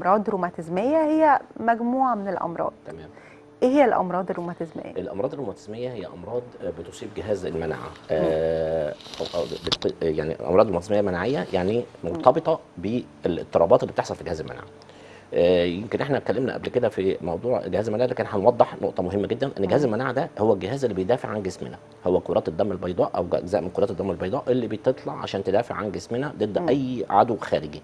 امراض روماتيزميه هي مجموعه من الامراض تمام ايه هي الامراض الروماتيزميه الامراض الروماتيزميه هي امراض آه، بتصيب جهاز المناعه آه، أو- أو بت- يعني امراض روماتيزميه مناعيه يعني مرتبطه بالاضطرابات اللي بتحصل في جهاز المناعه آه، يمكن احنا اتكلمنا قبل كده في موضوع جهاز المناعه لكن هنوضح نقطه مهمه جدا ان جهاز المناعه ده هو الجهاز اللي بيدافع عن جسمنا هو كرات الدم البيضاء او اجزاء من كرات الدم البيضاء اللي بتطلع عشان تدافع عن جسمنا ضد اي عدو خارجي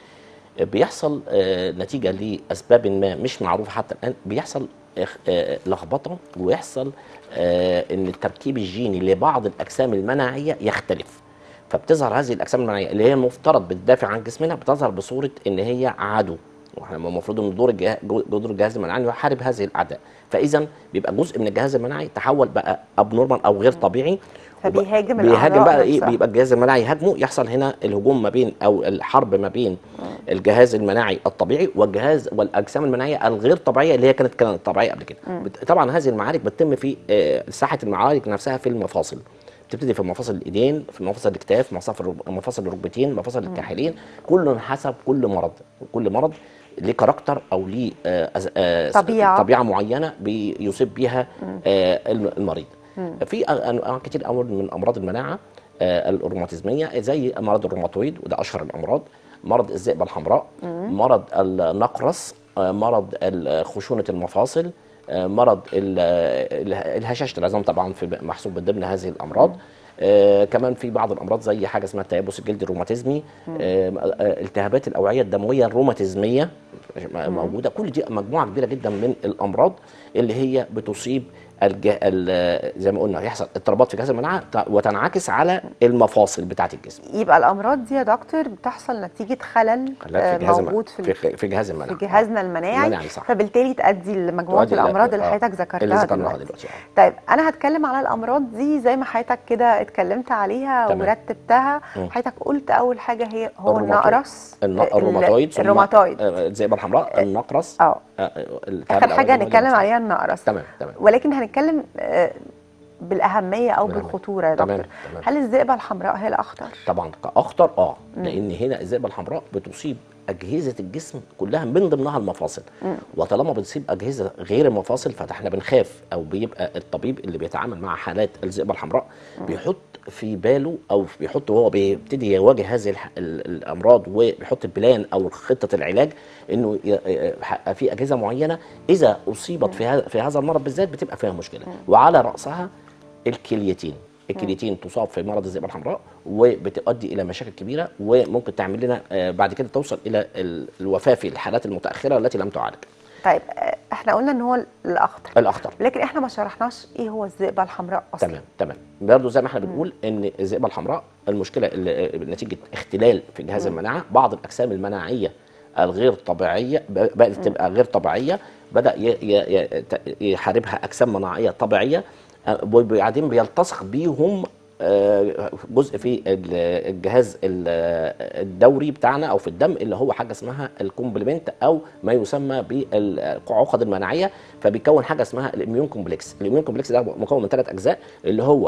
بيحصل آه، نتيجه لاسباب ما مش معروفه حتى الان بيحصل إخ- آه، لخبطه ويحصل آه، ان التركيب الجيني لبعض الاجسام المناعيه يختلف فبتظهر هذه الاجسام المناعيه اللي هي المفترض بتدافع عن جسمنا بتظهر بصوره ان هي عدو واحنا المفروض ان دور الجهاز دور الجهاز المناعي انه يحارب هذه الاعداء فاذا بيبقى جزء من الجهاز المناعي تحول بقى ابنورمال او غير طبيعي فبيهاجم بيهاجم الأعضاء بقى ايه نفسها. بيبقى الجهاز المناعي يهاجمه يحصل هنا الهجوم ما بين او الحرب ما بين الجهاز المناعي الطبيعي والجهاز والاجسام المناعيه الغير طبيعيه اللي هي كانت كانت طبيعيه قبل كده بت- طبعا هذه المعارك بتتم في آه، ساحه المعارك نفسها في المفاصل بتبتدي في مفاصل الايدين في مفاصل الاكتاف مفاصل الرب- مفاصل الركبتين مفاصل الكاحلين كل حسب كل مرض كل مرض ليه كاركتر او ليه آه، أز- آه، طبيعة. طبيعه معينه بيصيب بيها آه، الم- المريض في أ- انواع كتير قوي من امراض المناعه آه، الروماتيزميه زي مرض الروماتويد وده اشهر الامراض مرض الذئبه الحمراء مرض النقرس آه، مرض ال- خشونه المفاصل آه، مرض ال- ال- الهشاشه العظام طبعا في محسوب من ضمن هذه الامراض آه كمان في بعض الامراض زي حاجه اسمها التيبس الجلدي الروماتيزمي آه آه، التهابات الاوعيه الدمويه الروماتيزميه موجوده كل دي مجموعه كبيره جدا من الامراض اللي هي بتصيب الج... ال- زي ما قلنا يحصل اضطرابات في جهاز المناعه ت- وتنعكس على المفاصل بتاعه الجسم يبقى الامراض دي يا دكتور بتحصل نتيجه خلل خلاف آه، في جهاز الم- موجود في في, في جهاز المناعه في جهازنا المناعي المناعي، صح. فبالتالي تؤدي لمجموعه تؤدي إلى- الامراض اللي آه، حضرتك اللي ذكرتها ذكرناها دلوقتي دلوقتي آه. طيب انا هتكلم على الامراض دي زي ما حضرتك كده اتكلمت عليها تمام. ورتبتها مم. حضرتك قلت اول حاجه هي هو الروماتويد. النقرس الن- ال- الروماتويد ثم- الروماتويد آه، الذئبه الحمراء النقرس اه آه، التهاب اخر حاجه الأوعية هنتكلم الدموية. عليها النقرس تمام تمام ولكن هنتكلم آه، بالاهميه او بالأهمية. بالخطوره يا تمام، دكتور تمام. هل الذئبه الحمراء هي الاخطر طبعا كاخطر اه لان هنا الذئبه الحمراء بتصيب اجهزه الجسم كلها من ضمنها المفاصل وطالما بتصيب اجهزه غير المفاصل فاحنا بنخاف او بيبقى الطبيب اللي بيتعامل مع حالات الذئبه الحمراء بيحط في باله او بيحط وهو بيبتدي يواجه هذه الح- ال- الامراض وبيحط البلان او خطه العلاج انه ي- ي- يحقق في اجهزه معينه اذا اصيبت في هذا في هذا المرض بالذات بتبقى فيها مشكله وعلى راسها الكليتين الكليتين تصاب في مرض الذئبه الحمراء وبتؤدي الى مشاكل كبيره وممكن تعمل لنا آه، بعد كده توصل الى ال- الوفاه في الحالات المتاخره التي لم تعالج طيب آه، احنا قلنا ان هو الاخطر الاخطر لكن احنا ما شرحناش ايه هو الذئبه الحمراء اصلا تمام تمام برضه زي ما احنا بنقول ان الذئبه الحمراء المشكله اللي نتيجه اختلال في جهاز المناعه بعض الاجسام المناعيه الغير طبيعيه ب- بدات تبقى غير طبيعيه بدا ي- ي- ي- ت- يحاربها اجسام مناعيه طبيعيه آه، وبعدين بيلتصق بيهم آه، جزء في ال- الجهاز ال- الدوري بتاعنا او في الدم اللي هو حاجه اسمها الكومبلمنت او ما يسمى بالعقد المناعيه فبيكون حاجه اسمها الاميون كومبلكس الاميون كومبلكس ده مكون من ثلاث اجزاء اللي هو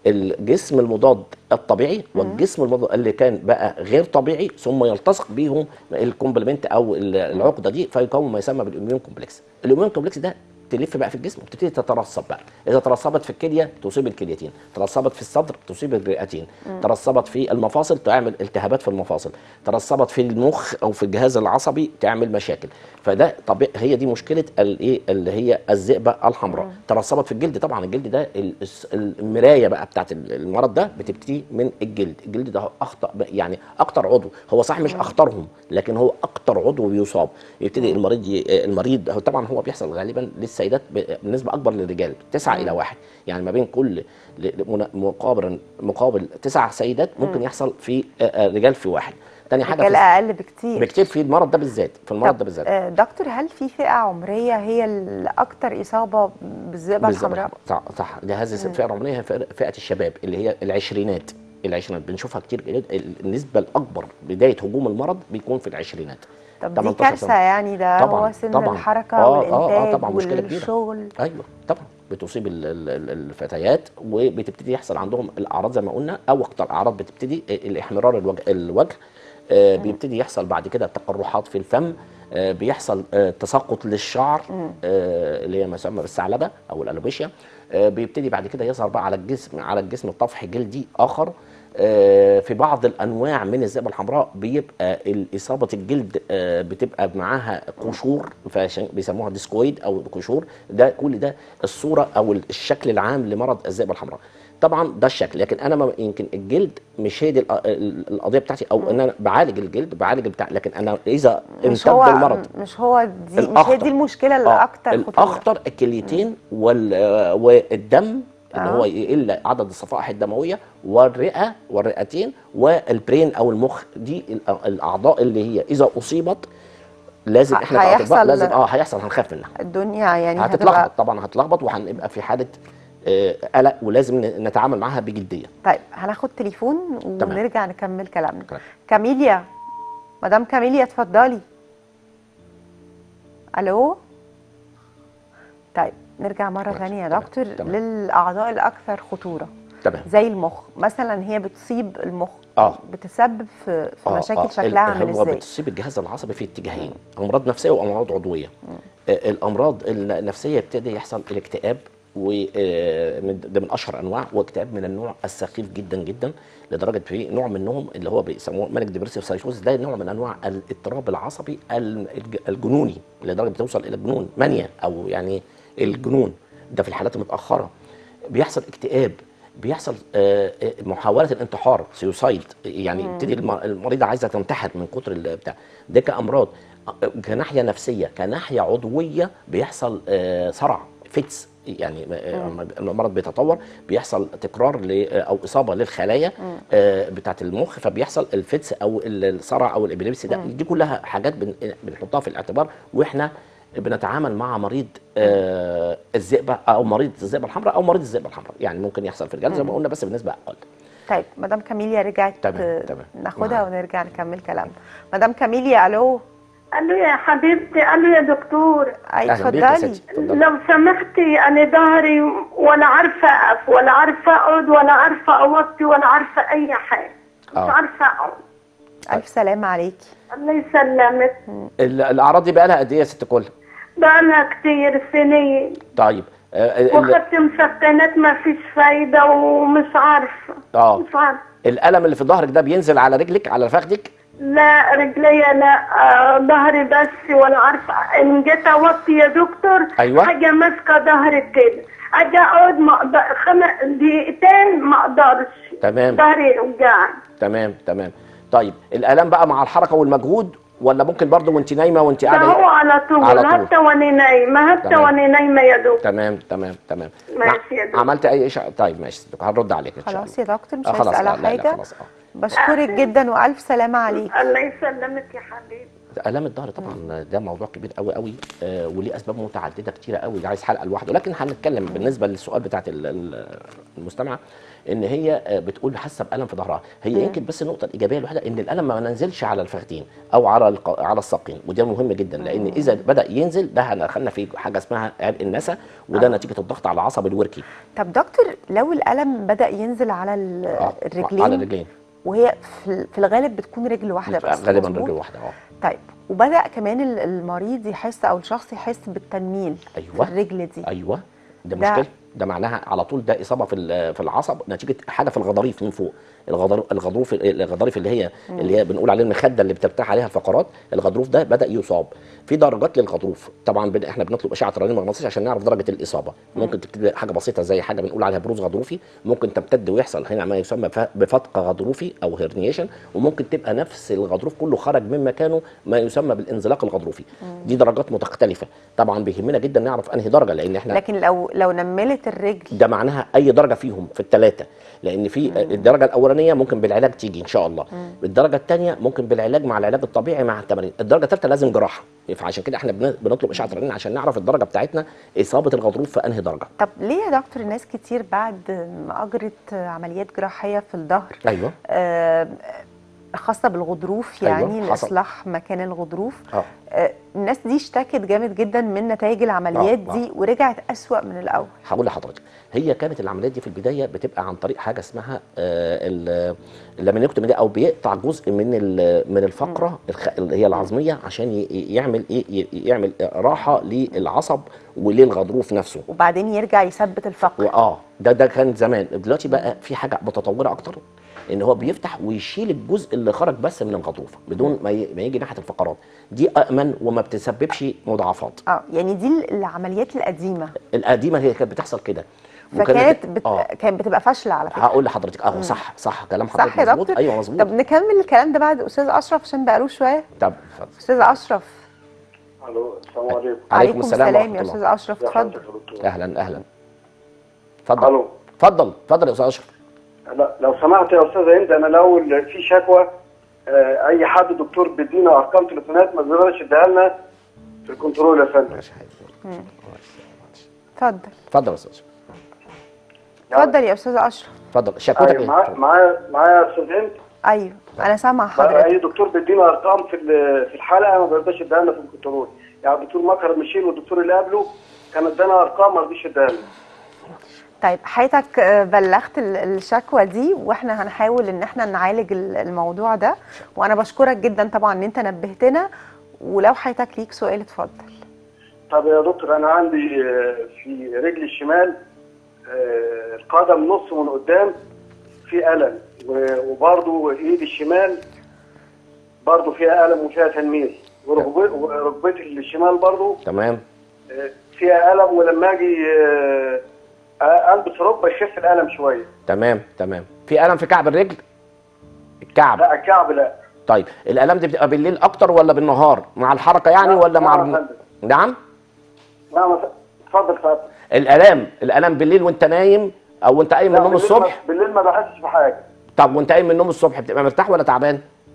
الجسم المضاد الطبيعي والجسم المضاد اللي كان بقى غير طبيعي ثم يلتصق بيهم الكومبلمنت او ال- العقده دي فيكون ما يسمى بالاميون كومبلكس الاميون كومبلكس ده تلف بقى في الجسم وتبتدي تترسب بقى اذا ترسبت في الكليه تصيب الكليتين ترسبت في الصدر تصيب الرئتين ترسبت في المفاصل تعمل التهابات في المفاصل ترسبت في المخ او في الجهاز العصبي تعمل مشاكل فده طبيعي هي دي مشكله الايه اللي هي الذئبه الحمراء ترسبت في الجلد طبعا الجلد ده ال- الس- المرايه بقى بتاعت المرض ده بتبتدي من الجلد الجلد ده اخطر يعني اكتر عضو هو صح مش اخطرهم لكن هو اكتر عضو بيصاب يبتدي المريض ي... المريض هو طبعا هو بيحصل غالبا للسيدات ب- بنسبه اكبر للرجال 9 الى 1 يعني ما بين كل ل- ل- منا- مقابل مقابل تسع سيدات ممكن يحصل في آه، آه، رجال في واحد تاني حاجه رجال في اقل بكتير بكتير في المرض ده بالذات في المرض طب، ده بالذات آه، دكتور هل في فئه عمريه هي الاكثر اصابه بالذئبه بالظبط. الحمراء صح صح ده هذه الفئه العمريه هي فئه فئة الشباب اللي هي العشرينات العشرينات بنشوفها كتير جدا النسبه الاكبر بدايه هجوم المرض بيكون في العشرينات طب دي 18 كارثه سنة. يعني ده طبعاً، هو سن طبعاً. الحركه آه، آه، آه، والانتاج طبعاً مشكلة كبيرة. والشغل ايوه طبعا بتصيب ال- ال- ال- الفتيات وبتبتدي يحصل عندهم الاعراض زي ما قلنا او اكتر اعراض بتبتدي الاحمرار الوجه, الوجه آه، بيبتدي يحصل بعد كده تقرحات في الفم آه، بيحصل آه، تساقط للشعر آه، اللي هي ما يسمى بالثعلبه او الالوبيشيا آه، بيبتدي بعد كده يظهر بقى على الجسم على الجسم طفح جلدي اخر آه، في بعض الانواع من الذئبه الحمراء بيبقى اصابه الجلد آه، بتبقى معاها قشور فعشان بيسموها ديسكويد او قشور ده كل ده الصوره او الشكل العام لمرض الذئبه الحمراء طبعا ده الشكل لكن انا ما يمكن الجلد مش هي دي الق- ال- القضيه بتاعتي او ان انا بعالج الجلد بعالج بتاع لكن انا اذا مش امتد هو المرض مش هو دي مش هي الأخطر. دي المشكله آه، الاكثر خطوره الاخطر الكليتين وال آه، والدم ان آه. هو يقل عدد الصفائح الدمويه والرئه والرئتين والبرين او المخ دي الأ- الاعضاء اللي هي اذا اصيبت لازم ه- احنا كاطباء هيحصل- لازم اه هيحصل هنخاف منها الدنيا يعني هتبقى هتتلخبط طبعا هتتلخبط وهنبقى في حاله آه، قلق ولازم ن- نتعامل معاها بجديه طيب هناخد تليفون ونرجع نكمل كلامنا كلام. كاميليا مدام كاميليا اتفضلي الو طيب نرجع مرة ماشي. ثانية يا تمام. دكتور تمام. للأعضاء الأكثر خطورة تمام زي المخ مثلا هي بتصيب المخ اه بتسبب في, في آه، مشاكل آه، شكلها ال- عامل هو ازاي بتصيب الجهاز العصبي في اتجاهين امراض نفسيه وامراض عضويه آه، الامراض النفسيه يبتدي يحصل الاكتئاب وده من اشهر انواع واكتئاب من النوع السخيف جدا جدا لدرجه في نوع منهم اللي هو بيسموه مانك ديبرسيف سايكوز ده نوع من انواع الاضطراب العصبي ال- الج- الجنوني لدرجه بتوصل الى الجنون مانيا او يعني الجنون ده في الحالات المتاخره بيحصل اكتئاب بيحصل آه، آه، محاوله الانتحار سيوسايد يعني يبتدي الم- المريضه عايزه تنتحر من كتر البتاع ده كامراض آه، كناحيه نفسيه كناحيه عضويه بيحصل آه، صرع فيتس يعني آه، لما المرض بيتطور بيحصل تكرار ل- او اصابه للخلايا آه، بتاعه المخ فبيحصل الفيتس او الصرع او الابيليبسي ده دي كلها حاجات بن- بنحطها في الاعتبار واحنا بنتعامل مع مريض آه الذئبه او مريض الذئبه الحمراء او مريض الذئبه الحمراء يعني ممكن يحصل في الرجال زي ما قلنا بس بالنسبه اقل طيب مدام كاميليا رجعت تمام، آه، تمام. ناخدها معاك. ونرجع نكمل كلامنا مدام كاميليا الو الو يا حبيبتي الو يا دكتور اي اهلا بيك يا اتفضلي ستي اتفضلي. لو سمحتي انا ظهري ولا عارفه اقف ولا عارفه اقعد ولا عارفه اوطي ولا عارفه اي حاجه مش آه. عارفه اقعد الف سلامه عليكي الله يسلمك ال- الاعراض دي بقى لها قد ايه يا ست كل بقالها كتير سنين طيب آه ال- وخدت مسكنات ما فيش فايده ومش عارفه اه مش عارفه الالم اللي في ظهرك ده بينزل على رجلك على فخدك لا رجليا لا آه ظهري بس ولا عارفه ان جيت اوطي يا دكتور أيوة. حاجه ماسكه ظهري كده اجي اقعد ما اقدر خمس دقيقتين ما اقدرش تمام ظهري يوجعني تمام تمام طيب الالام بقى مع الحركه والمجهود ولا ممكن برضو وانت نايمه وانت ده هو قاعده على طول على طول. حتى وانا نايمه حتى تمام. وانا نايمه يا دكتور تمام تمام تمام ماشي يا دكتور. عملت اي اشعه طيب ماشي هنرد عليك ان شاء الله خلاص يا دكتور مش آه، خلاص هسألها آه، لا، لا، حاجه خلاص اه بشكرك جدا والف سلامه عليك الله يسلمك يا حبيبي الام الظهر طبعا ده موضوع كبير قوي قوي آه وليه اسباب متعدده كتيره قوي ده عايز حلقه لوحده لكن هنتكلم بالنسبه للسؤال بتاعت ال- ال- المستمعه ان هي آه، بتقول حاسه بالم في ظهرها هي يمكن بس النقطه الايجابيه الوحيده ان الالم ما ننزلش على الفخذين او على الق- على الساقين وده مهم جدا لان اذا بدا ينزل ده هندخلنا في حاجه اسمها عبء النسا وده نتيجه الضغط على العصب الوركي طب دكتور لو الالم بدا ينزل على ال- آه، الرجلين على الرجلين وهي في في الغالب بتكون رجل واحده بس غالبا مظبوط؟ رجل واحده اه طيب وبدا كمان ال- المريض يحس او الشخص يحس بالتنميل أيوة. في الرجل دي ايوه ده, ده- مشكله ده معناها على طول ده اصابه في ال- في العصب نتيجه حاجه في الغضاريف من فوق الغضر- الغضروف الغضاريف اللي هي اللي هي بنقول عليه المخده اللي بترتاح عليها الفقرات الغضروف ده بدا يصاب في درجات للغضروف طبعا بن احنا بنطلب اشعه رنين مغناطيسي عشان نعرف درجه الاصابه ممكن تبتدي حاجه بسيطه زي حاجه بنقول عليها بروز غضروفي ممكن تمتد ويحصل هنا ما يسمى ف- بفتق غضروفي او هيرنيشن وممكن تبقى نفس الغضروف كله خرج من مكانه ما يسمى بالانزلاق الغضروفي دي درجات مختلفه طبعا بيهمنا جدا نعرف انهي درجه لان احنا لكن لو لو نملت الرجل ده معناها اي درجه فيهم في الثلاثه لان في الدرجه الاولانيه ممكن بالعلاج تيجي ان شاء الله الدرجه الثانيه ممكن بالعلاج مع العلاج الطبيعي مع التمارين الدرجه الثالثه لازم جراحه فعشان كده احنا بن- بنطلب اشعه رنين عشان نعرف الدرجه بتاعتنا اصابه الغضروف في انهي درجه طب ليه يا دكتور ناس كتير بعد ما اجرت عمليات جراحيه في الظهر ايوه آه، خاصه بالغضروف أيوة، يعني حصل. لاصلاح مكان الغضروف اه آه، الناس دي اشتكت جامد جدا من نتائج العمليات آه، دي ورجعت اسوأ من الاول هقول لحضرتك هي كانت العمليات دي في البدايه بتبقى عن طريق حاجه اسمها آه، ال- اللامينيكتومي دي او بيقطع جزء من ال- من الفقره الخ- اللي هي العظميه عشان ي- يعمل ايه ي- يعمل راحه للعصب وللغضروف نفسه وبعدين يرجع يثبت الفقر واه ده ده كان زمان دلوقتي بقى في حاجه متطوره اكتر ان هو بيفتح ويشيل الجزء اللي خرج بس من الغضروف بدون ما ي- ما يجي ناحيه الفقرات دي امن وما بتسببش مضاعفات اه يعني دي ال- العمليات القديمه القديمه هي كانت بتحصل كده وكانت- فكانت بت... اه كانت بتبقى فاشله على فكره هقول لحضرتك اه صح صح كلام حضرتك صح يا مظبوط دكتور ايوه مظبوط طب نكمل الكلام ده بعد استاذ اشرف عشان بقاله شويه طب اتفضل استاذ اشرف الو السلام عليكم عليكم السلام السلام يا ورحمة استاذ اشرف يا اتفضل حضرتك يا دكتور. اهلا اهلا اتفضل الو اتفضل اتفضل يا استاذ اشرف لا لو سمحت يا استاذ هند انا الاول في شكوى آه، اي حد دكتور بيدينا ارقام تليفونات ما بيقدرش يديها لنا في الكنترول يا فندم ماشي حبيبي. اتفضل اتفضل يا استاذ اشرف اتفضل يا استاذ اشرف اتفضل شكوتك أيوة، معايا ايه معايا معايا يا استاذ هند ايوه انا سامعه بقى حضرتك اي دكتور بيدينا ارقام في ال- في الحلقه ما بيرضاش يديها لنا في الكنترول يعني الدكتور مكرم مشيل والدكتور اللي قبله كان ادانا ارقام ما رضيش يديها لنا طيب حضرتك آه، بلغت ال- الشكوى دي واحنا هنحاول ان احنا نعالج ال- الموضوع ده وانا بشكرك جدا طبعا ان انت نبهتنا ولو حضرتك ليك سؤال اتفضل طب يا دكتور انا عندي آه، في رجلي الشمال آه، القدم نص من قدام في الم و- وبرضه ايدي الشمال برضه فيها الم وفيها تنميل وركب- وركبتي الشمال برضه تمام آه، فيها الم ولما اجي آه، آه، البس ركبه يخف الالم شويه تمام تمام في الم في كعب الرجل الكعب لا الكعب لا طيب الالام دي بتبقى بالليل اكتر ولا بالنهار مع الحركه يعني لا، ولا مع لا، الم... يا فندم. نعم لا ما- اتفضل اتفضل الالام الالام بالليل وانت نايم او وانت قايم من لا، النوم بالليل ما- الصبح بالليل ما بحسش بحاجه طب وانت قايم من النوم الصبح بتبقى مرتاح ولا تعبان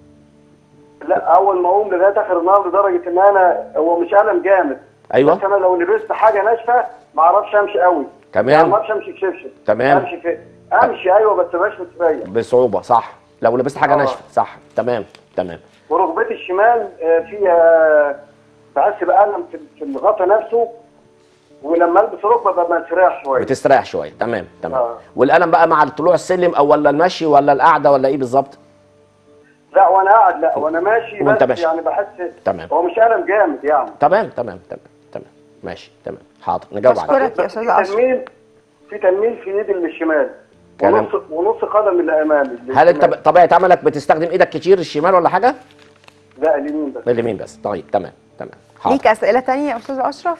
لا اول ما اقوم لغايه اخر النهار لدرجه ان انا هو مش الم جامد ايوه بس انا لو لبست حاجه ناشفه ما اعرفش امشي قوي تمام. يعني ما اعرفش امشي بشبشب تمام. امشي في امشي ايوه بس مش متريح بصعوبه صح لو لبست حاجه آه. ناشفه صح تمام تمام وركبتي الشمال آه، فيها بحس بالم في في الغطا نفسه ولما البس ركبه ببقى مستريح شويه بتستريح شويه تمام تمام آه. والالم بقى مع طلوع السلم او ولا المشي ولا القعده ولا ايه بالظبط لا وانا قاعد لا وانا ماشي وأنت بس ماشي. يعني بحس تمام. هو مش الم جامد يعني تمام تمام تمام تمام ماشي تمام حاضر نجاوب عليك أشكرك. يا بس أستاذ في أشرف. تنميل في تنميل في ايدي الشمال كلام. ونص ونص قدم اللي امامي هل انت الشمال. ب- طبيعه عملك بتستخدم ايدك كتير الشمال ولا حاجه لا اليمين بس اليمين بس طيب تمام تمام حاضر ليك اسئله تانية يا استاذ اشرف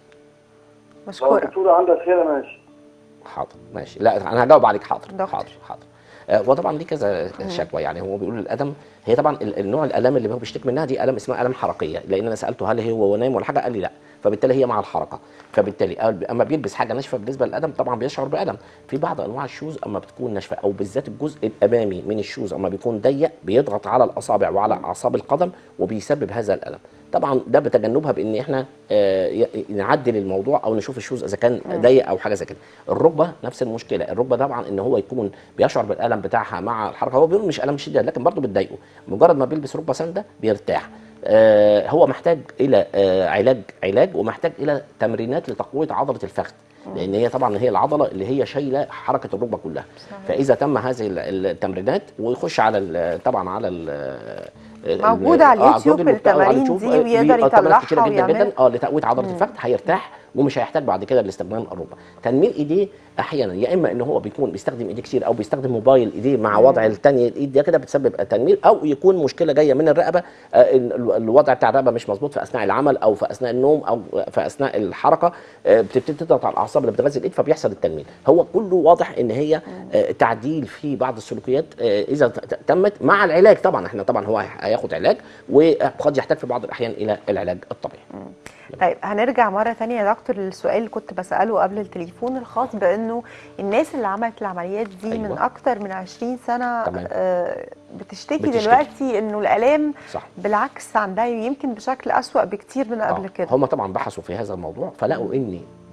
لو بشكرك الدكتور عندها خير ماشي حاضر ماشي لا انا هجاوب عليك حاضر دكتور. حاضر حاضر آه، وطبعا دي كذا شكوى يعني هو بيقول الالم هي طبعا ال- النوع الالام اللي هو بيشتكي منها دي الم اسمها الم حركيه لان انا سالته هل هو نايم ولا حاجه قال لي لا فبالتالي هي مع الحركه فبالتالي قال- اما بيلبس حاجه ناشفه بالنسبه للالم طبعا بيشعر بالم في بعض انواع الشوز اما بتكون ناشفه او بالذات الجزء الامامي من الشوز اما بيكون ضيق بيضغط على الاصابع وعلى اعصاب القدم وبيسبب هذا الالم طبعا ده بتجنبها بان احنا آه، ي- نعدل الموضوع او نشوف الشوز اذا كان ضيق او حاجه زي كده الركبه نفس المشكله الركبه طبعا ان هو يكون بيشعر بالالم بتاعها مع الحركه هو بيقول مش الم شديد لكن برضه بتضايقه مجرد ما بيلبس ركبه سانده بيرتاح آه، هو محتاج الى آه، علاج علاج ومحتاج الى تمرينات لتقويه عضله الفخذ لان هي طبعا هي العضله اللي هي شايله حركه الركبه كلها صحيح. فاذا تم هذه ال- التمرينات ويخش على ال- طبعا على ال- موجودة على آه، اليوتيوب جوجل وبتاع، على التمارين اليوتيوب، دي آه، ويقدر في- آه، تمارين كتيرة يطلعها جدا جدا ويعملها. اه لتقويه عضله الفخذ هيرتاح ومش هيحتاج بعد كده لاستخدام الركبه تنميل ايديه احيانا يا اما ان هو بيكون بيستخدم ايديه كتير او بيستخدم موبايل ايديه مع وضع الثاني الايد ده كده بتسبب تنميل او يكون مشكله جايه من الرقبه آه، إن ال- الوضع بتاع الرقبه مش مظبوط في اثناء العمل او في اثناء النوم او في اثناء الحركه آه، بتبتدي تضغط على الاعصاب اللي بتغذي الايد فبيحصل التنميل هو كله واضح ان هي آه، تعديل في بعض السلوكيات آه، اذا ت- ت- تمت مع العلاج طبعا احنا طبعا هو هياخد علاج وقد يحتاج في بعض الاحيان الى العلاج الطبيعي طيب هنرجع مرة تانية يا دكتور للسؤال اللي كنت بسأله قبل التليفون الخاص بأنه الناس اللي عملت العمليات دي أيوة. من أيوة. أكتر من 20 سنة تمام. آه بتشتكي, بتشتكي. دلوقتي أنه الآلام صح بالعكس عندها يمكن بشكل أسوأ بكتير من قبل آه، كده هم طبعا بحثوا في هذا الموضوع فلقوا ان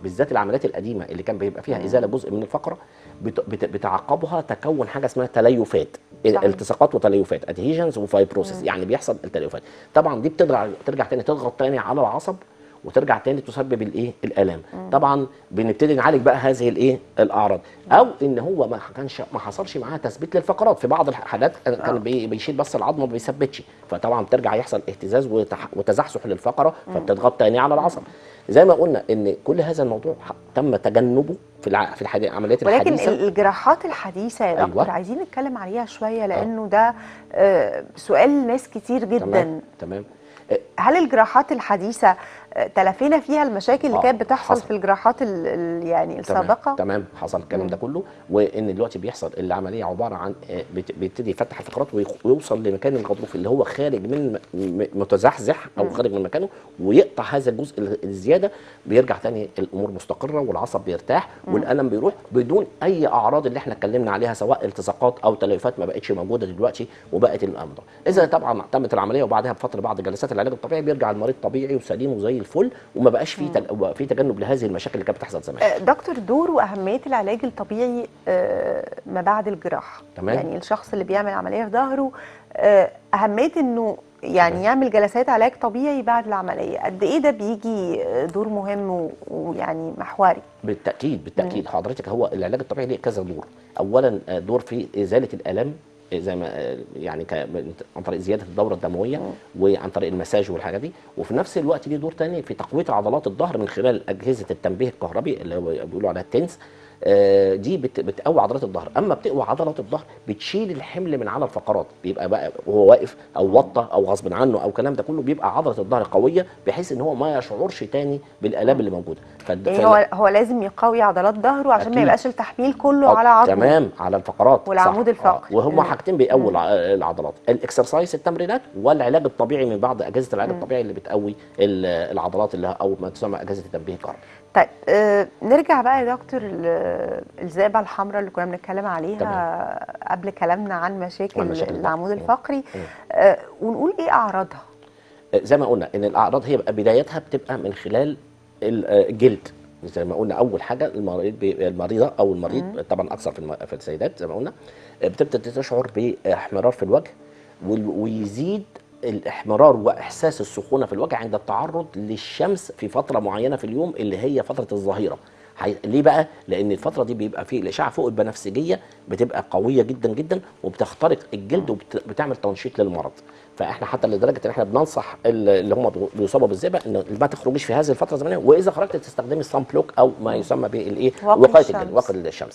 بالذات العمليات القديمه اللي كان بيبقى فيها ازاله جزء من الفقره بت- بت- بتعقبها تكون حاجه اسمها تليفات صحيح. التصاقات وتليفات ادهيجنز وفايبروسيس يعني بيحصل التليفات طبعا دي بترجع ترجع تاني تضغط تاني على العصب وترجع تاني تسبب الايه الالام طبعا بنبتدي نعالج بقى هذه الايه الاعراض او ان هو ما كانش ما حصلش معاه تثبيت للفقرات في بعض الحالات كان بي- بيشيل بس العظم ما بيثبتش فطبعا بترجع يحصل اهتزاز وتح- وتزحزح للفقره فبتضغط تاني على العصب زي ما قلنا ان كل هذا الموضوع ح- تم تجنبه في الع... في الحد- العمليات ولكن الحديثه ال- الجراحات الحديثه يا دكتور أيوة. عايزين نتكلم عليها شويه لانه ده آه، سؤال ناس كتير جدا تمام تمام هل الجراحات الحديثه آه، تلافينا فيها المشاكل اللي آه، كانت بتحصل حصل. في الجراحات ال- ال- يعني السابقه تمام تمام حصل الكلام ده كله وان دلوقتي بيحصل العمليه عباره عن آه، بت- بيبتدي يفتح الفقرات ويخ- ويوصل لمكان الغضروف اللي هو خارج من م- م- متزحزح او خارج من مكانه ويقطع هذا الجزء ال- الزياده بيرجع تاني الامور مستقره والعصب بيرتاح والالم بيروح بدون اي اعراض اللي احنا اتكلمنا عليها سواء التصاقات او تليفات ما بقتش موجوده دلوقتي وبقت الامر اذا طبعا تمت العمليه وبعدها بفتره بعد جلسات العلاج الطبيعي بيرجع المريض طبيعي وسليم وزي الفل وما بقاش في تج- بقى في تجنب لهذه المشاكل اللي كانت بتحصل زمان آه، دكتور دور واهميه العلاج الطبيعي آه، ما بعد الجراحه تمام. يعني الشخص اللي بيعمل عمليه في ظهره آه، اهميه انه يعني تمام. يعمل جلسات علاج طبيعي بعد العمليه قد ايه ده بيجي آه، دور مهم و- ويعني محوري بالتاكيد بالتاكيد حضرتك هو العلاج الطبيعي ليه كذا دور اولا آه، دور في ازاله الالام آه، زي ما آه، يعني ك- عن طريق زياده الدوره الدمويه وعن طريق المساج والحاجات دي وفي نفس الوقت ليه دور تاني في تقويه عضلات الظهر من خلال اجهزه التنبيه الكهربي اللي هو بيقولوا عليها التنس آه، دي بت- بتقوي عضلات الظهر اما بتقوي عضلات الظهر بتشيل الحمل من على الفقرات بيبقى بقى وهو واقف او وطى او غصب عنه او الكلام ده كله بيبقى عضله الظهر قويه بحيث ان هو ما يشعرش تاني بالالام اللي موجوده فد- يعني فال- هو هو لازم يقوي عضلات ظهره عشان ما أكيد. يبقاش التحميل كله آه، على عظمه تمام على الفقرات والعمود صح. الفقري. آه. وهم مم. حاجتين بيقووا الع- العضلات الاكسرسايز التمرينات والعلاج الطبيعي من بعض اجهزه العلاج الطبيعي اللي بتقوي ال- العضلات اللي او ما تسمى اجهزه التنبيه الكهربي طيب آه نرجع بقى يا دكتور ل- الذئبه الحمراء اللي كنا بنتكلم عليها تمام. قبل كلامنا عن مشاكل, عن مشاكل العمود الظهر. الفقري مم. آه ونقول ايه اعراضها آه، زي ما قلنا ان الاعراض هي بقى بدايتها بتبقى من خلال ال- آه، الجلد زي ما قلنا اول حاجه المريض بي- المريضه او المريض طبعا اكثر في الم- في السيدات زي ما قلنا آه، بتبتدي تشعر باحمرار في الوجه وال- ويزيد الاحمرار واحساس السخونه في الوجه عند التعرض للشمس في فتره معينه في اليوم اللي هي فتره الظهيره حي... ليه بقى؟ لان الفتره دي بيبقى فيه الاشعه فوق البنفسجيه بتبقى قويه جدا جدا وبتخترق الجلد وبتعمل تنشيط للمرض فاحنا حتى لدرجه ان احنا بننصح ال- اللي هم بي- بيصابوا بالذئبه ان ما تخرجيش في هذه الفتره الزمنيه واذا خرجت تستخدمي الصن بلوك او ما يسمى بالايه واقي وقايه الشمس. الجلد واقي الشمس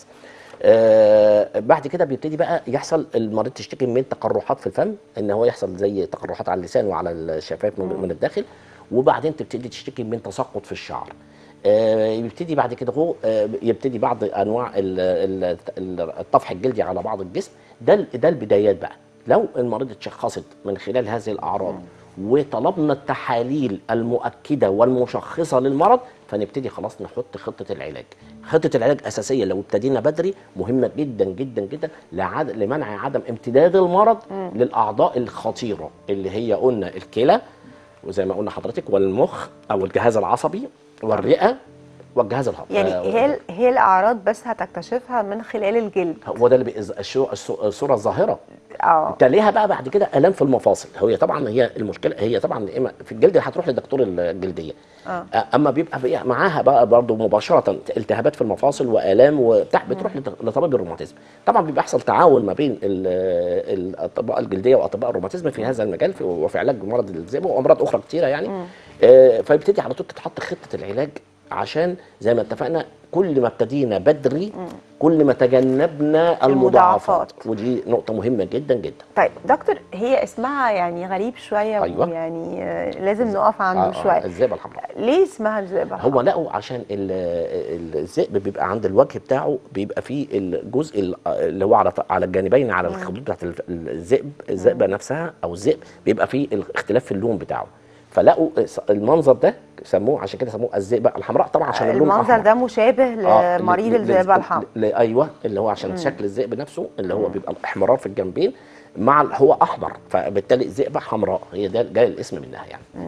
آه بعد كده بيبتدي بقى يحصل المريض تشتكي من تقرحات في الفم ان هو يحصل زي تقرحات على اللسان وعلى الشفايف من, من الداخل وبعدين تبتدي تشتكي من تساقط في الشعر آه، يبتدي بعد كده هو آه، يبتدي بعض انواع ال- ال- ال- الطفح الجلدي على بعض الجسم ده ال- ده البدايات بقى لو المريض اتشخصت من خلال هذه الاعراض وطلبنا التحاليل المؤكده والمشخصه للمرض فنبتدي خلاص نحط خطه العلاج خطه العلاج اساسيه لو ابتدينا بدري مهمه جدا جدا جدا لعد... لمنع عدم امتداد المرض للاعضاء الخطيره اللي هي قلنا الكلى وزي ما قلنا حضرتك والمخ او الجهاز العصبي والرئه والجهاز الهضمي يعني آه، هي هي الاعراض بس هتكتشفها من خلال الجلد هو ده اللي بيز... الشو- الصو- الصوره الظاهره اه تليها بقى بعد كده الام في المفاصل هي طبعا هي المشكله هي طبعا يا اما في الجلد هتروح لدكتور الجلديه اه آه، اما بيبقى بقى معاها بقى برضه مباشره التهابات في المفاصل والام وبتاع بتروح لط- لطبيب الروماتيزم طبعا بيبقى يحصل تعاون ما بين ال- الاطباء الجلديه واطباء الروماتيزم في هذا المجال في وفي علاج مرض الذئب وامراض اخرى كتيره يعني آه، فيبتدي على طول تتحط خطه العلاج عشان زي ما اتفقنا كل ما ابتدينا بدري كل ما تجنبنا المضاعفات المضاعفات. ودي نقطه مهمه جدا جدا طيب دكتور هي اسمها يعني غريب شويه أيوة. يعني آه، لازم نقف عنده آه، آه، شويه الذئبه الحمراء ليه اسمها الذئبه هو لقوا عشان ال- ال- الذئب بيبقى عند الوجه بتاعه بيبقى فيه الجزء ال- اللي هو على على الجانبين على الخدود بتاعت ال- الذئب الذئبه نفسها او الذئب بيبقى فيه الاختلاف في اللون بتاعه فلقوا المنظر ده سموه عشان كده سموه الذئبه الحمراء طبعا عشان اللون المنظر أحمر. ده مشابه آه، لمريض ل- ل- الذئبه ل- الحمراء ل- ايوه اللي هو عشان شكل الذئب نفسه اللي هو بيبقى الاحمرار في الجنبين مع ال- هو احمر فبالتالي ذئبه حمراء هي ده جاي الاسم منها يعني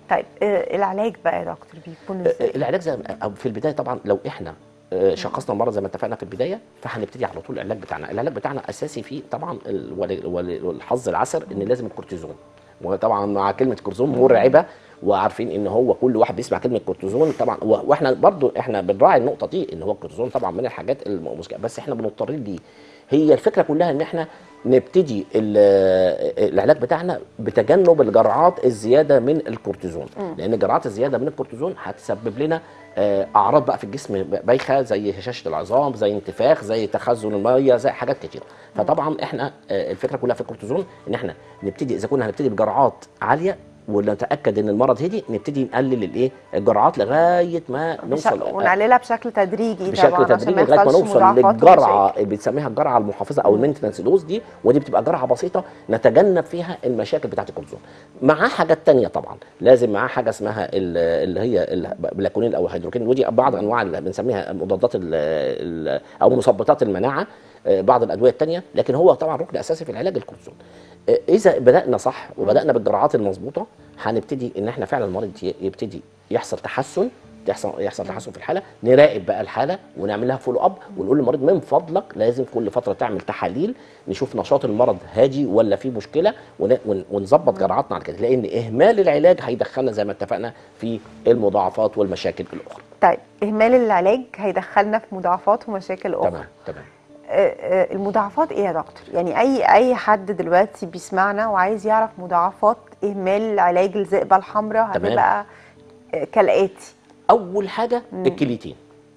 طيب آه، العلاج بقى يا دكتور بيكون ازاي العلاج زي أو في البدايه طبعا لو احنا آه، شخصنا المرض زي ما اتفقنا في البدايه فهنبتدي على طول العلاج بتاعنا العلاج بتاعنا اساسي فيه طبعا ال- وال- وال- والحظ العسر ان لازم الكورتيزون وطبعا مع كلمه كورتيزون مرعبه وعارفين ان هو كل واحد بيسمع كلمه كورتيزون طبعا و- واحنا برضو احنا بنراعي النقطه دي ان هو الكورتيزون طبعا من الحاجات المشكله بس احنا بنضطرين ليه هي الفكره كلها ان احنا نبتدي ال- العلاج بتاعنا بتجنب الجرعات الزياده من الكورتيزون لان جرعات الزياده من الكورتيزون هتسبب لنا آه، اعراض بقى في الجسم بايخه زي هشاشه العظام زي انتفاخ زي تخزن الميه زي حاجات كتير فطبعا احنا آه، الفكره كلها في الكورتيزون ان احنا نبتدي اذا كنا هنبتدي بجرعات عاليه ونتاكد ان المرض هدي نبتدي نقلل الايه الجرعات لغايه ما بش- نوصل ونقللها بشكل تدريجي بشكل طبعا عشان تدريجي ما لغايه ما يحصلش نوصل مضاعفات للجرعه ومشاكل. اللي بنسميها الجرعه المحافظه او المينتنس دوز دي ودي بتبقى جرعه بسيطه نتجنب فيها المشاكل بتاعه الكورتيزون معاه حاجات تانية طبعا لازم معاه حاجه اسمها ال- اللي هي البلاكونين او الهيدروكين ودي بعض انواع اللي بنسميها مضادات ال- ال- او مثبطات المناعه آه، بعض الادويه التانية لكن هو طبعا ركن اساسي في العلاج الكورتيزون آه، اذا بدانا صح وبدانا بالجرعات المظبوطه هنبتدي ان احنا فعلا المريض ي- يبتدي يحصل تحسن يحصل يحصل تحسن في الحاله نراقب بقى الحاله ونعمل لها فولو اب ونقول للمريض من فضلك لازم كل فتره تعمل تحاليل نشوف نشاط المرض هادي ولا في مشكله ون- ون- ونظبط جرعاتنا على كده لان اهمال العلاج هيدخلنا زي ما اتفقنا في المضاعفات والمشاكل الاخرى طيب اهمال العلاج هيدخلنا في مضاعفات ومشاكل اخرى تمام تمام آه، آه، المضاعفات ايه يا دكتور يعني اي اي حد دلوقتي بيسمعنا وعايز يعرف مضاعفات اهمال علاج الذئبه الحمراء تمام. هتبقى آه، كالاتي اول حاجه الكليتين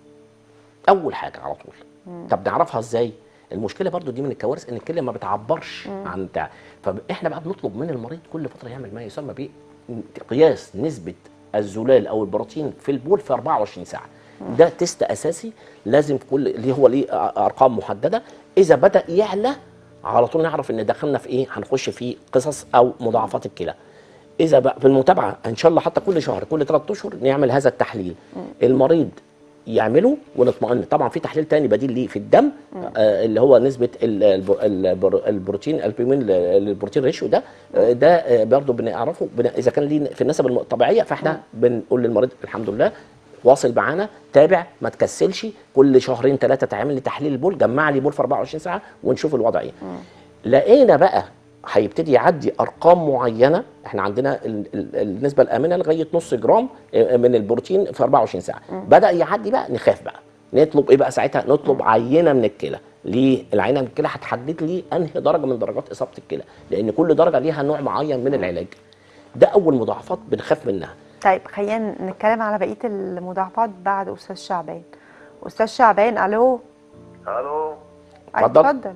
اول حاجه على طول طب نعرفها ازاي المشكله برضو دي من الكوارث ان الكليه ما بتعبرش عن بتاع فاحنا بقى بنطلب من المريض كل فتره يعمل ما يسمى ب قياس نسبه الزلال او البروتين في البول في 24 ساعه ده تيست اساسي لازم كل اللي هو ليه ارقام محدده اذا بدا يعلى على طول نعرف ان دخلنا في ايه هنخش في قصص او مضاعفات الكلى اذا بقى في المتابعه ان شاء الله حتى كل شهر كل ثلاث اشهر نعمل هذا التحليل المريض يعمله ونطمئن طبعا في تحليل تاني بديل ليه في الدم آه اللي هو نسبه ال- الب- البر- البروتين البيومين للبروتين ريشيو ده آه ده آه برضه بنعرفه بن- اذا كان ليه في النسب الم- الطبيعيه فاحنا بنقول للمريض الحمد لله واصل معانا تابع ما تكسلش كل شهرين ثلاثه تعمل لي تحليل البول جمع لي بول في 24 ساعه ونشوف الوضع ايه لقينا بقى هيبتدي يعدي ارقام معينه احنا عندنا ال- ال- النسبه الامنه لغايه نص جرام آه، من البروتين في 24 ساعه بدا يعدي بقى نخاف بقى نطلب ايه بقى ساعتها نطلب عينه من الكلى ليه العينه من الكلى هتحدد لي انهي درجه من درجات اصابه الكلى لان كل درجه ليها نوع معين من العلاج ده اول مضاعفات بنخاف منها طيب خلينا نتكلم على بقيه المضاعفات بعد استاذ شعبان استاذ شعبان الو الو أي، اتفضل. اتفضل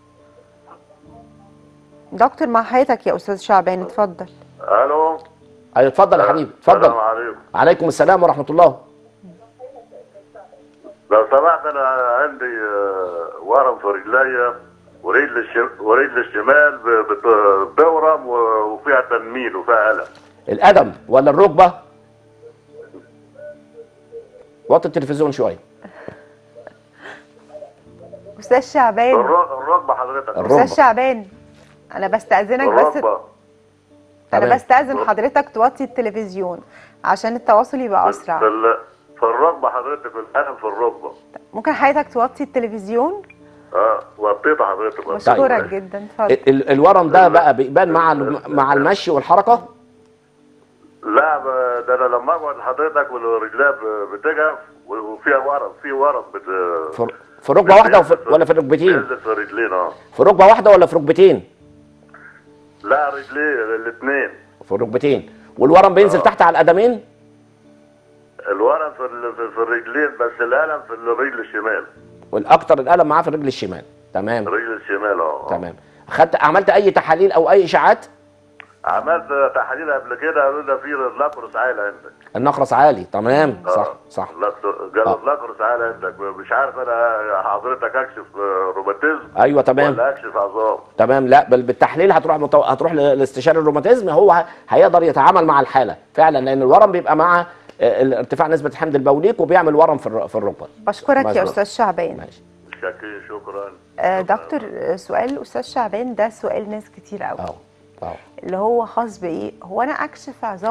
دكتور مع حياتك يا استاذ شعبان اتفضل الو ايوه اتفضل يا حبيبي السلام اتفضل عليكم عليكم السلام ورحمه الله لو سمحت انا عندي آه، ورم في رجليا ورجل الشم... ورجل الشمال ب- بت- بتورم و- وفيها تنميل وفيها الم القدم ولا الركبه وطي التلفزيون شويه استاذ شعبان الر- الركبه حضرتك الركبة. استاذ شعبان انا بستاذنك بس الركبه انا تمام. بستاذن حضرتك توطي التلفزيون عشان التواصل يبقى اسرع في, ال... في الركبه حضرتك الالم في الركبه ممكن حضرتك توطي التلفزيون اه وطيتها حضرتك بشكرك طيب. جدا اتفضل ال- ال- الورم ده بقى بيبان مع الم- مع المشي والحركه لا ب- ده انا لما اقعد حضرتك والرجلات ب- بتجف وفيها ورم في ورم بت... في في ركبه واحده وفي ولا في ركبتين بينزل في رجلين اه في ركبه واحده ولا في ركبتين لا رجلين الاثنين في الركبتين والورم بينزل تحت على القدمين الورم في ال- في- في الرجلين بس الالم في الرجل الشمال والاكتر الالم معاه في الرجل الشمال تمام الرجل الشمال اه تمام خدت عملت اي تحاليل او اي اشاعات عملت تحاليل قبل كده قالوا لي في اللاكروس عالي عندك النقرس عالي تمام صح آه. صح اللاكتو- قالوا آه. اللاكروس عالي عندك مش عارف انا حضرتك اكشف آه، روماتيزم ايوه تمام ولا اكشف عظام تمام لا بل بالتحليل هتروح متو... هتروح لاستشاري الروماتيزم هو ه- هيقدر يتعامل مع الحاله فعلا لان الورم بيبقى مع آه، ارتفاع نسبه الحمض البوليك وبيعمل ورم في الر- في الركبه بشكرك يا مظبوط. استاذ شعبان ماشي شكرا شكرا آه دكتور آه، سؤال الاستاذ شعبان ده سؤال ناس كتير قوي اه اه اللي هو خاص بايه هو انا اكشف عظام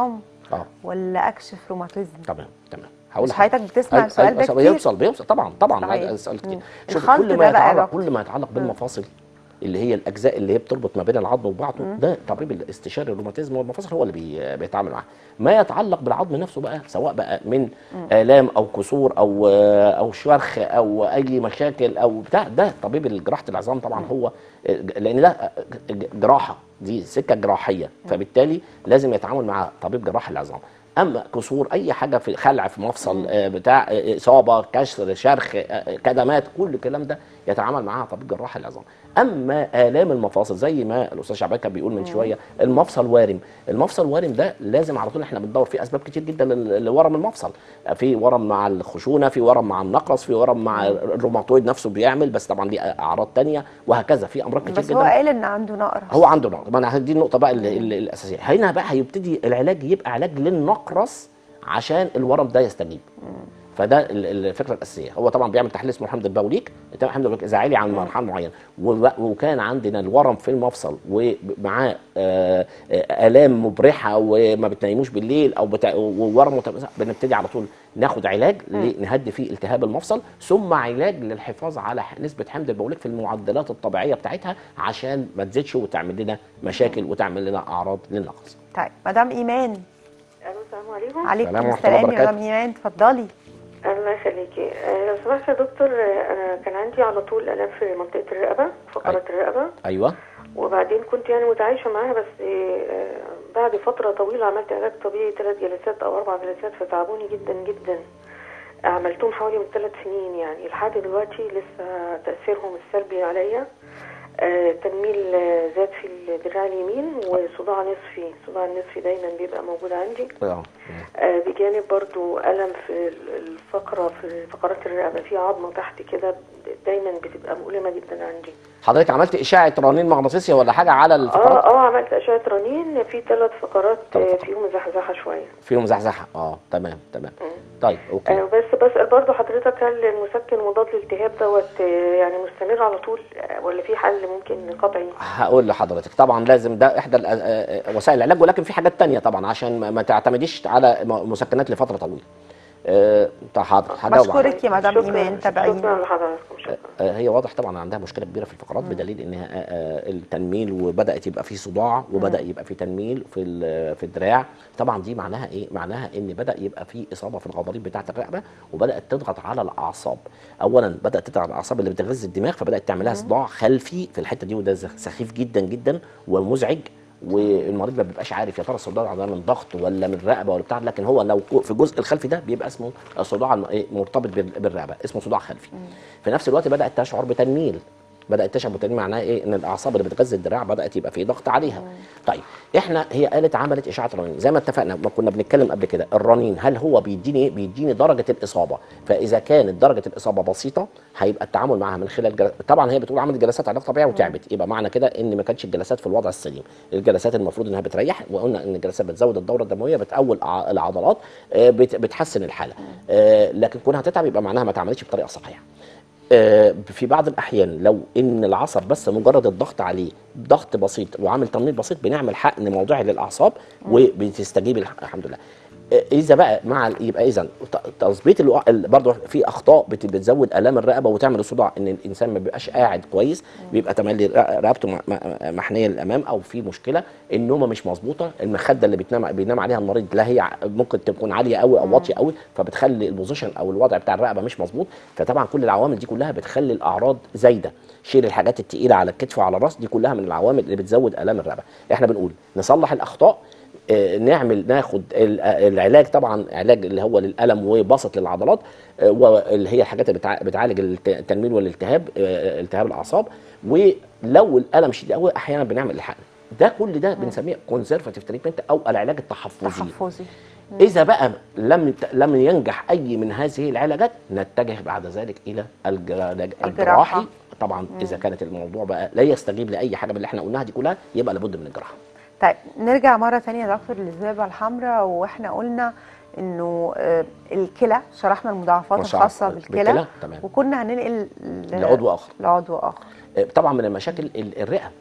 اه ولا اكشف روماتيزم تمام تمام هقول مش لحضرتك. حضرتك بتسمع أيوة، السؤال ده أيوة، كتير بيوصل بيوصل طبعا طبعا صحيح. هذا السؤال كتير مم. شوف الخلط كل ده ما بقى يا يتعلق دكتور. كل ما يتعلق بالمفاصل اللي هي الاجزاء اللي هي بتربط ما بين العظم وبعضه ده طبيب الاستشاري الروماتيزم والمفاصل هو اللي بي بيتعامل معاه ما يتعلق بالعظم نفسه بقى سواء بقى من الام او كسور او او شرخ او اي مشاكل او بتاع ده طبيب جراحه العظام طبعا هو لان ده جراحه دي سكه جراحيه فبالتالي لازم يتعامل مع طبيب جراح العظام اما كسور اي حاجه في خلع في مفصل آه، بتاع آه، اصابه كسر شرخ آه، كدمات كل الكلام ده يتعامل معاها طبيب جراح العظام اما الام المفاصل زي ما الاستاذ شعبان كان بيقول من شويه المفصل وارم المفصل وارم ده لازم على طول احنا بندور فيه اسباب كتير جدا لل- لورم المفصل في ورم مع الخشونه في ورم مع النقرس في ورم مع الروماتويد نفسه بيعمل بس طبعا دي اعراض تانية وهكذا في امراض كتير بس جدا هو قال ان عنده نقرس هو عنده نقرس ما انا دي النقطه بقى ال- ال- الاساسيه هنا بقى هيبتدي العلاج يبقى علاج للنقرس عشان الورم ده يستجيب فده ال- الفكره الاساسيه هو طبعا بيعمل تحليل اسمه حمض البوليك ده حمض البوليك اذا عالي عن مرحله معينه وب- وكان عندنا الورم في المفصل ومعاه آه، آه، الام مبرحه وما بتنيموش بالليل او بتا... وورم متماسك بنبتدي على طول ناخد علاج ل- نهدي فيه التهاب المفصل ثم علاج للحفاظ على ح- نسبه حمض البوليك في المعدلات الطبيعيه بتاعتها عشان ما تزيدش وتعمل لنا مشاكل وتعمل لنا اعراض للنقص طيب مدام ايمان الو السلام عليكم عليكم السلام ورحمة السلام الله يا وبركاته. مدام ايمان اتفضلي الله يخليكي آه، لو سمحت يا دكتور آه، انا كان عندي على طول الام في منطقه الرقبه فقرات الرقبه ايوه وبعدين كنت يعني متعايشه معاها بس آه، بعد فتره طويله عملت علاج طبيعي ثلاث جلسات او اربع جلسات فتعبوني جدا جدا عملتهم حوالي من ثلاث سنين يعني لحد دلوقتي لسه تاثيرهم السلبي عليا آه، تنميل آه، زاد في الدراع اليمين وصداع نصفي صداع النصفي دايما بيبقى موجود عندي اه آه، بجانب برضو ألم في الفقرة في فقرات الرقبة في عظمة تحت كده دايما بتبقى مؤلمة جدا عندي حضرتك عملت اشعه رنين مغناطيسي ولا حاجه على الفقرات اه اه عملت أشعة رنين في ثلاث فقرات ثلاث آه، فقرات. فيهم زحزحة شوية فيهم زحزحه اه تمام تمام طيب اوكي آه، بس بسأل برضو حضرتك هل المسكن مضاد للالتهاب دوت آه، يعني مستمر على طول آه، ولا في حل ممكن قطعي؟ هقول لحضرتك طبعا لازم ده احدى الأ- آه، آه، وسائل العلاج ولكن في حاجات تانية طبعا عشان ما- ما تعتمديش على م- مسكنات لفتره طويله آه، طيب حاضر هجاوب على- بشكرك يا مدام شكراً- ايمان تابعينا شكرا لحضراتكم شكرا آه، هي واضح طبعا عندها مشكله كبيره في الفقرات بدليل انها آه، آه، التنميل وبدات يبقى في صداع وبدا يبقى في تنميل في ال- في الدراع طبعا دي معناها ايه معناها ان بدا يبقى في اصابه في الغضاريف بتاعه الرقبه وبدات تضغط على الاعصاب اولا بدات تضغط على الاعصاب اللي بتغذي الدماغ فبدات تعملها صداع خلفي في الحته دي وده زخ- سخيف جدا جدا ومزعج والمريض ما بيبقاش عارف يا ترى الصداع ده من ضغط ولا من رقبه ولا بتاع لكن هو لو في الجزء الخلفي ده بيبقى اسمه صداع الم- إيه، مرتبط بال- بالرقبه اسمه صداع خلفي في نفس الوقت بدات تشعر بتنميل بدات تشعر بتنميل معناها ايه ان الاعصاب اللي بتغذي الدراع بدات يبقى في ضغط عليها طيب احنا هي قالت عملت اشعه رنين زي ما اتفقنا ما كنا بنتكلم قبل كده الرنين هل هو بيديني ايه بيديني درجه الاصابه فاذا كانت درجه الاصابه بسيطه هيبقى التعامل معاها من خلال جل... طبعا هي بتقول عملت جلسات علاج طبيعي وتعبت يبقى معنى كده ان ما كانتش الجلسات في الوضع السليم الجلسات المفروض انها بتريح وقلنا ان الجلسات بتزود الدوره الدمويه بتقوي الع- العضلات آه، بت... بتحسن الحاله آه، لكن كونها تتعب يبقى معناها ما اتعملتش بطريقه صحيحه آه، في بعض الاحيان لو ان العصب بس مجرد الضغط عليه ضغط بسيط وعامل تنميل بسيط بنعمل حقن موضعي للاعصاب وبتستجيب الح- الحمد لله آه، اذا بقى مع ال- يبقى اذا ت- تظبيط الوع- ال- برضه في اخطاء بت- بتزود الام الرقبه وتعمل الصداع ان الانسان ما بيبقاش قاعد كويس بيبقى تملي رق- رقبته م- م- محنيه للامام او في مشكله النومه مش مظبوطه المخده اللي بتنام بينام عليها المريض لا هي ع- ممكن تكون عاليه قوي او واطيه قوي فبتخلي البوزيشن او الوضع بتاع الرقبه مش مظبوط فطبعا كل العوامل دي كلها بتخلي الاعراض زايده شيل الحاجات التقيله على الكتف وعلى الراس دي كلها من العوامل اللي بتزود الام الرقبه احنا بنقول نصلح الاخطاء آه، نعمل ناخد ال- آه، العلاج طبعا علاج اللي هو للالم وبسط للعضلات آه، واللي هي الحاجات اللي بتع- بتعالج الت- التنميل والالتهاب آه، التهاب الاعصاب ولو الالم شديد قوي احيانا بنعمل الحقن ده كل ده بنسميه كونسرفاتيف تريتمنت او العلاج التحفظي تحفظي اذا بقى لم لم ينجح اي من هذه العلاجات نتجه بعد ذلك الى العلاج الجراحي طبعا اذا كانت الموضوع بقى لا يستجيب لاي حاجه من اللي احنا قلناها دي كلها يبقى لابد من الجراحه طيب نرجع مرة تانية يا دكتور للذبة الحمراء واحنا قلنا انه آه، الكلى شرحنا المضاعفات وشرح- الخاصة بالكلى بالكلى، تمام. وكنا هننقل ل- لعضو آخر. لعضو اخر آه، طبعا من المشاكل ال- الرئه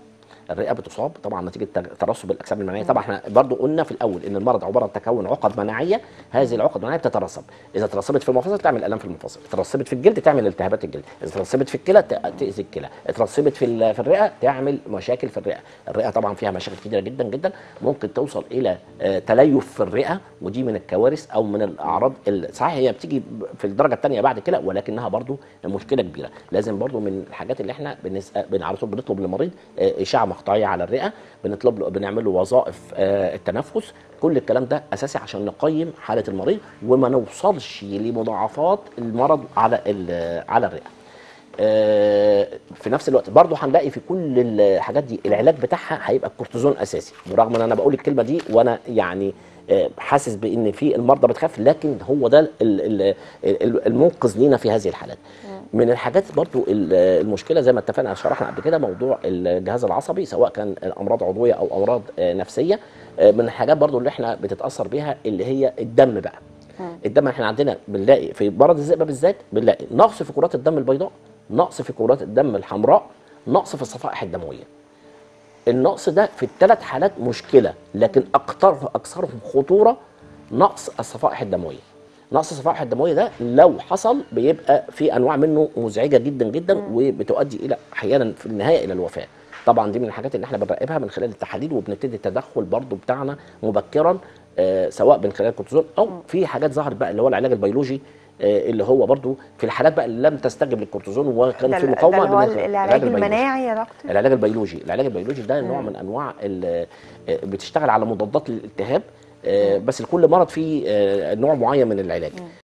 الرئه بتصاب طبعا نتيجه تج- ترسب الاجسام المناعيه طبعا احنا برضو قلنا في الاول ان المرض عباره عن تكون عقد مناعيه هذه العقد المناعيه بتترسب اذا ترسبت في المفاصل تعمل الام في المفاصل ترسبت في الجلد تعمل التهابات الجلد اذا ترسبت في الكلى ت- تاذي الكلى ترسبت في ال- في الرئه تعمل مشاكل في الرئه الرئه طبعا فيها مشاكل كتيره جدا جدا ممكن توصل الى آه، تليف في الرئه ودي من الكوارث او من الاعراض ال- صحيح هي بتيجي ب- في الدرجه الثانيه بعد كده ولكنها برضو مشكله كبيره لازم برضو من الحاجات اللي احنا بنسأل بن- على طول بنطلب للمريض آه، اشعه مقطعيه على الرئه بنطلب له بنعمل له وظائف آه، التنفس كل الكلام ده اساسي عشان نقيم حاله المريض وما نوصلش لمضاعفات المرض على ال- على الرئه آه، في نفس الوقت برضه هنلاقي في كل الحاجات دي العلاج بتاعها هيبقى الكورتيزون اساسي برغم ان انا بقول الكلمه دي وانا يعني آه، حاسس بان في المرضى بتخاف لكن هو ده ال- ال- ال- المنقذ لينا في هذه الحالات من الحاجات برضو ال- المشكله زي ما اتفقنا شرحنا قبل كده موضوع الجهاز العصبي سواء كان امراض عضويه او امراض آه، نفسيه آه، من الحاجات برضو اللي احنا بتتاثر بيها اللي هي الدم بقى الدم احنا عندنا بنلاقي في مرض الذئبه بالذات بنلاقي نقص في كرات الدم البيضاء نقص في كرات الدم الحمراء نقص في الصفائح الدمويه النقص ده في الثلاث حالات مشكله لكن اكثر اكثرهم خطوره نقص الصفائح الدمويه نقص الصفائح الدمويه ده لو حصل بيبقى في انواع منه مزعجه جدا جدا وبتؤدي الى احيانا في النهايه الى الوفاه طبعا دي من الحاجات اللي احنا بنراقبها من خلال التحاليل وبنبتدي التدخل برضو بتاعنا مبكرا آه سواء من خلال الكورتيزون او في حاجات ظهرت بقى اللي هو العلاج البيولوجي آه اللي هو برضو في الحالات بقى اللي لم تستجب للكورتيزون وكان ده في ال- ده مقاومه اللي هو بنخ- العلاج البيولوجي. المناعي يا دكتور العلاج البيولوجي العلاج البيولوجي ده نوع من انواع ال- آه، بتشتغل على مضادات للالتهاب آه، بس لكل مرض فيه آه، نوع معين من العلاج